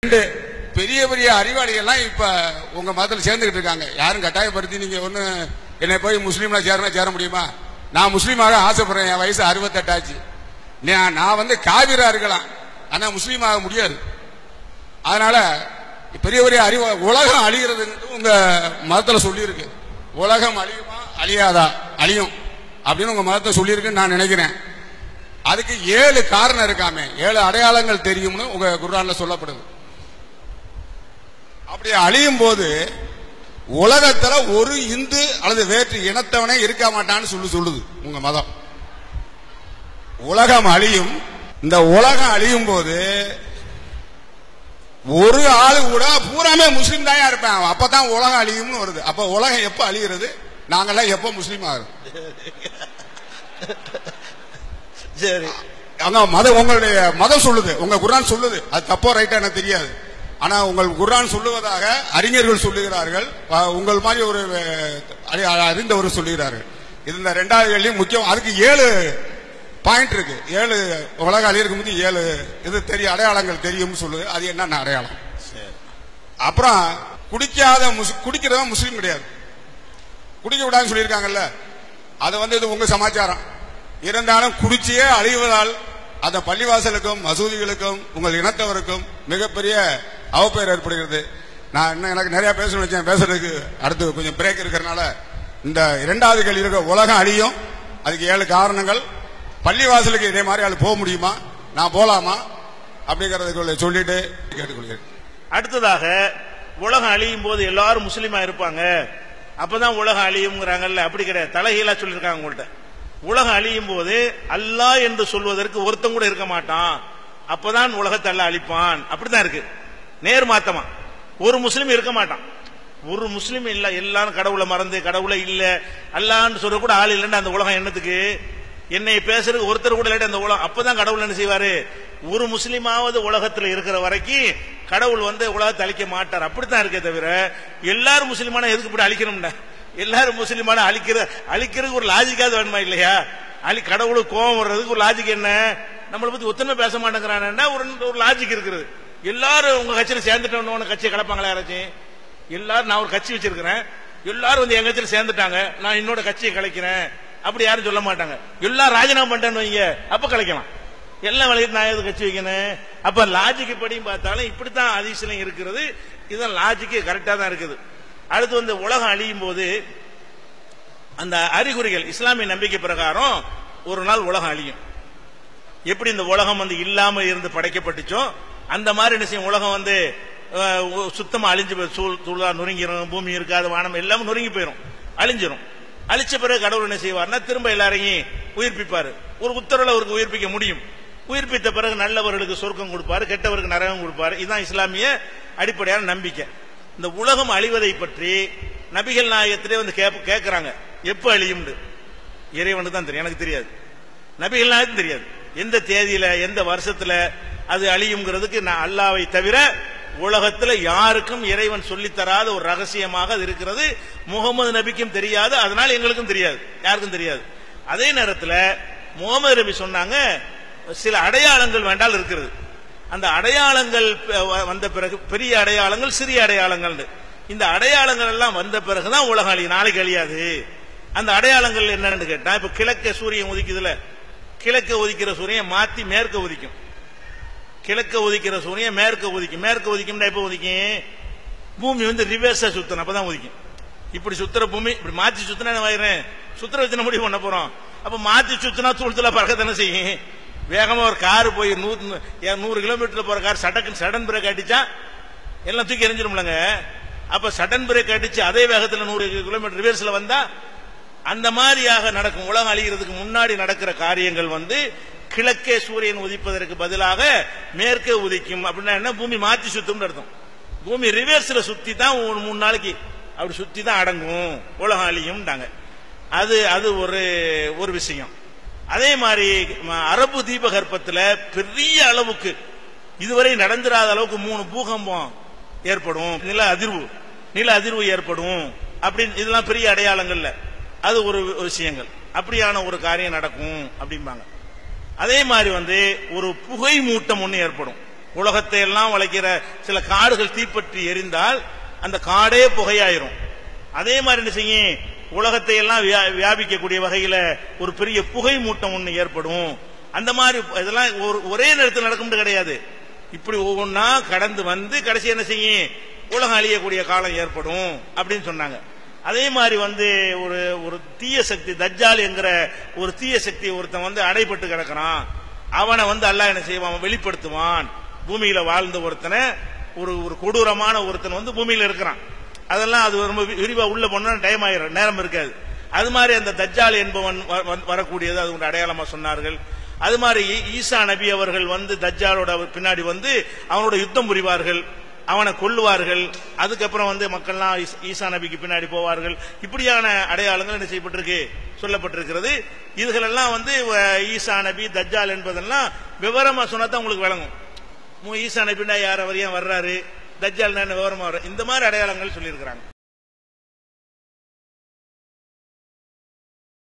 ரெண்டு பெரிய பெரிய அறிவாளிகள்லாம் இப்ப உங்க மதத்தில் சேர்ந்துகிட்டு இருக்காங்க யாரும் கட்டாயப்படுத்தி நீங்க ஒண்ணு என்னை போய் முஸ்லீம்ல சேரணும் சேர முடியுமா நான் முஸ்லீமாக ஆசைப்படுறேன் என் வயசு அறுபத்தெட்டாச்சு நான் நான் வந்து காவிரா இருக்கலாம் ஆனா முஸ்லீம் ஆக முடியாது அதனால பெரிய பெரிய அறிவு உலகம் அழிகிறது உங்க மதத்துல சொல்லியிருக்கு உலகம் அழியுமா அழியாதா அழியும் அப்படின்னு உங்க மதத்தை சொல்லியிருக்குன்னு நான் நினைக்கிறேன் அதுக்கு ஏழு காரணம் இருக்காமே ஏழு அடையாளங்கள் தெரியும்னு உங்க குர்ஆன்ல சொல்லப்படுது அப்படி அழியும் போது உலகத்துல ஒரு இந்து அல்லது வேற்று இனத்தவனே இருக்க மாட்டான்னு சொல்லி சொல்லுது உங்க மதம் உலகம் அழியும் இந்த உலகம் அழியும் போது ஒரு ஆளு கூட பூராமே முஸ்லீம் தான் இருப்பேன் அவன். அப்பதான் உலகம் அழியும்னு வருது அப்ப உலகம் எப்ப அழிகிறது நாங்கெல்லாம் எப்ப முஸ்லீம் ஆகுது சரி அங்க மதம் உங்களுடைய மதம் சொல்லுது உங்க குர்ஆன் சொல்லுது அது தப்போ ரைட்டா எனக்கு தெரியாது ஆனா உங்கள் குர்ஆன் சொல்லுவதாக அறிஞர்கள் சொல்லுகிறார்கள் அஹ், உங்கள் மாதிரி ஒரு அஹ், அறி- அறிந்தவர் சொல்லுகிறார்கள் இது இந்த ரெண்டாவது கேள்வி முக்கியம் அதுக்கு ஏழு பாயிண்ட் இருக்கு ஏழு உலக அழியிருக்கு முந்தி ஏழு இது தெரியும் அடையாளங்கள் தெரியும்னு சொல்லுது அது என்னென்ன அடையாளம் அப்புறம் குடிக்காத முஸ்- குடிக்கிறவன் முஸ்லீம் கிடையாது குடிக்க விடாதுன்னு சொல்லியிருக்காங்கல்ல அது வந்து இது உங்க சமாச்சாரம் இருந்தாலும் குடிச்சியே அழிவதால் அந்த பள்ளிவாசலுக்கும் மசூதிகளுக்கும் உங்கள் இனத்தவருக்கும் மிகப்பெரிய அவப்பெயர் ஏற்படுகிறது நான் இன்னும் எனக்கு நிறைய பேசணும்னு வச்சேன் பேசுறதுக்கு அடுத்து கொஞ்சம் பிரேக் இருக்கிறனால இந்த இரண்டாவது கேள்வி இருக்க உலகம் அழியும் அதுக்கு ஏழு காரணங்கள் பள்ளிவாசலுக்கு இதே மாதிரி ஆள் போக முடியுமா நான் போலாமா அப்படிங்கறதுக்குள்ள சொல்லிட்டு கேட்டுக்கொள்கிறேன் அடுத்ததாக உலகம் அழியும் போது எல்லாரும் முஸ்லீமா இருப்பாங்க அப்பதான் உலகம் அழியுங்கிறாங்கல்ல அப்படி கிடையாது தலைகீழா சொல்லியிருக்காங்க உங்கள்ட்ட உலகம் அழியும் போது அல்லாஹ் என்று சொல்வதற்கு ஒருத்தன் கூட இருக்க மாட்டான் அப்பதான் உலகத்தை அல்லாஹ் அழிப்பான் அப்படிதான் இருக்கு நேர் மாத்தமா ஒரு முஸ்லீம் இருக்க மாட்டான் ஒரு முஸ்லீம் இல்ல எல்லாரும் கடவுளை மறந்து கடவுளை இல்ல அல்லான்னு சொல்ற கூட ஆள் இல்லைன்னு அந்த உலகம் என்னத்துக்கு என்னை பேசுறதுக்கு ஒருத்தர் கூட இல்லாட்டி அந்த உலகம் அப்பதான் கடவுள் என்ன செய்வாரு ஒரு முஸ்லீமாவது உலகத்துல இருக்கிற வரைக்கும் கடவுள் வந்து உலகத்தை அழிக்க மாட்டார் அப்படித்தான் இருக்கே தவிர எல்லாரும் முஸ்லீமான எதுக்கு இப்படி அழிக்கணும்னா எல்லாரும் முஸ்லீமான அழிக்கிற அழிக்கிறதுக்கு ஒரு லாஜிக்காவது வேணுமா இல்லையா அழி கடவுளுக்கு கோபம் வர்றதுக்கு ஒரு லாஜிக் என்ன நம்மளை பத்தி ஒத்துமை பேச மாட்டேங்கிறானா ஒரு ஒரு லாஜிக் இருக்குது எல்லாரும் உங்க கட்சியில சேர்ந்துட்டோம்னு கட்சியை கலப்பாங்களா யாராச்சும் எல்லாரும் நான் ஒரு கட்சி வச்சிருக்கிறேன் எல்லாரும் வந்து எங்க கட்சியில சேர்ந்துட்டாங்க நான் என்னோட கட்சியை கலைக்கிறேன் அப்படி யாரும் சொல்ல மாட்டாங்க எல்லாரும் ராஜினாமா பண்ணிட்டேன்னு வைங்க அப்ப கலைக்கலாம் எல்லாம் விளையாட்டு நான் எது கட்சி வைக்கணும் அப்ப லாஜிக் படியும் பார்த்தாலும் இப்படித்தான் அதிசயம் இருக்கிறது இதுதான் லாஜிக்கு கரெக்டா தான் இருக்குது அடுத்து வந்து உலகம் அழியும் போது அந்த அறிகுறிகள் இஸ்லாமிய நம்பிக்கை பிரகாரம் ஒரு நாள் உலகம் அழியும் எப்படி இந்த உலகம் வந்து இல்லாம இருந்து படைக்கப்பட்டுச்சோ அந்த மாதிரி என்ன செய்யும் உலகம் வந்து அஹ், உ- சுத்தமா அழிஞ்சு போய் சூழ் சூழலா நொறுங்கிரும் பூமி இருக்காது வானம் எல்லாமே நொறுங்கி போயிடும் அழிஞ்சிரும் அழிச்ச பிறகு கடவுள் என்ன செய்வார்னா திரும்ப எல்லாரையும் உயிர்ப்பிப்பாரு ஒரு உத்தரவுல அவருக்கு உயிர்ப்பிக்க முடியும் உயிர்ப்பித்த பிறகு நல்லவர்களுக்கு சொர்க்கம் கொடுப்பாரு கெட்டவருக்கு நரகம் கொடுப்பாரு இதுதான் இஸ்லாமிய அடிப்படையான நம்பிக்கை இந்த உலகம் அழிவதை பற்றி நபிகள் நாயகத்திலே வந்து கேப்- கேட்கறாங்க எப்ப அழியும்னு இறைவனுக்கு தான் தெரியும் எனக்கு தெரியாது நபிகள் நாயகம் தெரியாது எந்த தேதியில எந்த வருஷத்துல அது அழியுங்கிறதுக்கு நான் அல்லாவை தவிர உலகத்துல யாருக்கும் இறைவன் சொல்லித் தராத ஒரு ரகசியமாக அது இருக்கிறது முகமது நபிக்கும் தெரியாது அதனால எங்களுக்கும் தெரியாது யாருக்கும் தெரியாது அதே நேரத்துல முகமது நபி சொன்னாங்க சில அடையாளங்கள் வேண்டால் இருக்கிறது அந்த அடையாளங்கள் ப- வ- வந்த பிறகு பெரிய அடையாளங்கள் சிறிய அடையாளங்கள் இந்த அடையாளங்கள் எல்லாம் வந்த பிறகுதான் உலகம் அழியும் நாளைக்கு அழியாது அந்த அடையாளங்கள் என்னன்னு கேட்டா இப்ப கிழக்க சூரியன் உதிக்குதுல கிழக்க உதிக்கிற சூரியன் மாத்தி மேற்க உதிக்கும் கிழக்க உதிக்கிற சூரியன் மேற்க உதிக்கும் மேற்க உதிக்கும்னா எப்ப உதிக்கும் பூமி வந்து ரிவர்ஸா சுத்தணும் அப்பதான் உதிக்கும் இப்படி சுத்துற பூமி இப்படி மாத்தி சுத்தினா என்ன ஆயிரும் சுத்துற வச்சு முடிவு பண்ண போறோம் அப்ப மாத்தி சுத்தினா தூளத்துல பறக்கத்தானே செய்யும் வேகமா ஒரு கார் போய் நூறு ஏன் நூறு கிலோமீட்டர்ல போற கார் சடக்கு சடன் பிரேக் அடிச்சா எல்லாம் தூக்கி எரிஞ்சிரும்லங்க அப்ப சடன் பிரேக் அடிச்சு அதே வேகத்துல நூறு கிலோமீட்டர் ரிவர்ஸ்ல வந்தா அந்த மாதிரியாக நடக்கும் உலகம் அழிகிறதுக்கு முன்னாடி நடக்கிற காரியங்கள் வந்து கிழக்கே சூரியன் உதிப்பதற்கு பதிலாக மேற்கே உதிக்கும் அப்படின்னா என்ன பூமி மாத்தி சுத்தும்னு அர்த்தம் பூமி ரிவர்ஸ்ல சுத்தி தான் ஒரு மூணு நாளைக்கு அப்படி சுத்தி தான் அடங்கும் உலகம் அழியும்டாங்க அது அது ஒரு ஒரு விஷயம் அதே மாதிரி ம- அரபு தீபகற்பத்துல பெரிய அளவுக்கு இதுவரை நடந்திராத அளவுக்கு மூணு பூகம்பம் ஏற்படும் நில அதிர்வு நில அதிர்வு ஏற்படும் அப்படின்னு இதெல்லாம் பெரிய அடையாளங்கள்ல அது ஒரு விஷயங்கள் அப்படியான ஒரு காரியம் நடக்கும் அப்படிம்பாங்க அதே மாதிரி வந்து ஒரு புகை மூட்டம் ஒன்று ஏற்படும் உலகத்தை எல்லாம் வளைக்கிற சில காடுகள் தீப்பற்றி எரிந்தால் அந்த காடே புகையாயிரும் அதே மாதிரி என்ன செய்யும் உலகத்தை எல்லாம் வியா- வியாபிக்கக்கூடிய வகையில ஒரு பெரிய புகை மூட்டம் ஒண்ணு ஏற்படும் அந்த மாதிரி இதெல்லாம் ஒரு ஒரே நேரத்தில் நடக்கும் கிடையாது இப்படி ஒவ்வொன்றா கடந்து வந்து கடைசி என்ன செய்யும் உலகம் அழியக்கூடிய காலம் ஏற்படும் அப்படின்னு சொன்னாங்க அதே மாதிரி வந்து ஒரு ஒரு தீய சக்தி தஜ்ஜால் என்கிற ஒரு தீய சக்தி ஒருத்தன் வந்து அடைபட்டு கிடக்கிறான் அவனை வந்து அல்லாஹ் என்ன செய்வான் வெளிப்படுத்துவான் பூமியில வாழ்ந்த ஒருத்தனை ஒரு ஒரு கொடூரமான ஒருத்தன் வந்து பூமியில இருக்கிறான் அதெல்லாம் அது ரொம்ப வி- விரிவா உள்ள போனா டைம் ஆயிரும் நேரம் இருக்காது அது மாதிரி அந்த தஜ்ஜால் என்பவன் வ- வ- வரக்கூடியது அது ஒரு அடையாளமா சொன்னார்கள் அது மாதிரி ஈ- ஈசா நபி அவர்கள் வந்து தஜ்ஜாலோட அவர் பின்னாடி வந்து அவனோட யுத்தம் புரிவார்கள் அவனை கொல்லுவார்கள் அதுக்கப்புறம் வந்து மக்கள்லாம் ஈஸ்- ஈசா நபிக்கு பின்னாடி போவார்கள் இப்படியான அடையாளங்கள் என்ன செய்யப்பட்டிருக்கு சொல்லப்பட்டிருக்கிறது இதுகளெல்லாம் வந்து வ- ஈசா நபி தஜ்ஜால் என்பதெல்லாம் விவரமா சொன்னா தான் உங்களுக்கு விளங்கும் மு- ஈசா நபின்னா யார் அவர் ஏன் வர்றாரு தஜ்ஜால் என்ன விவரமா வர்றாரு இந்த மாதிரி அடையாளங்கள் சொல்லியிருக்கிறாங்க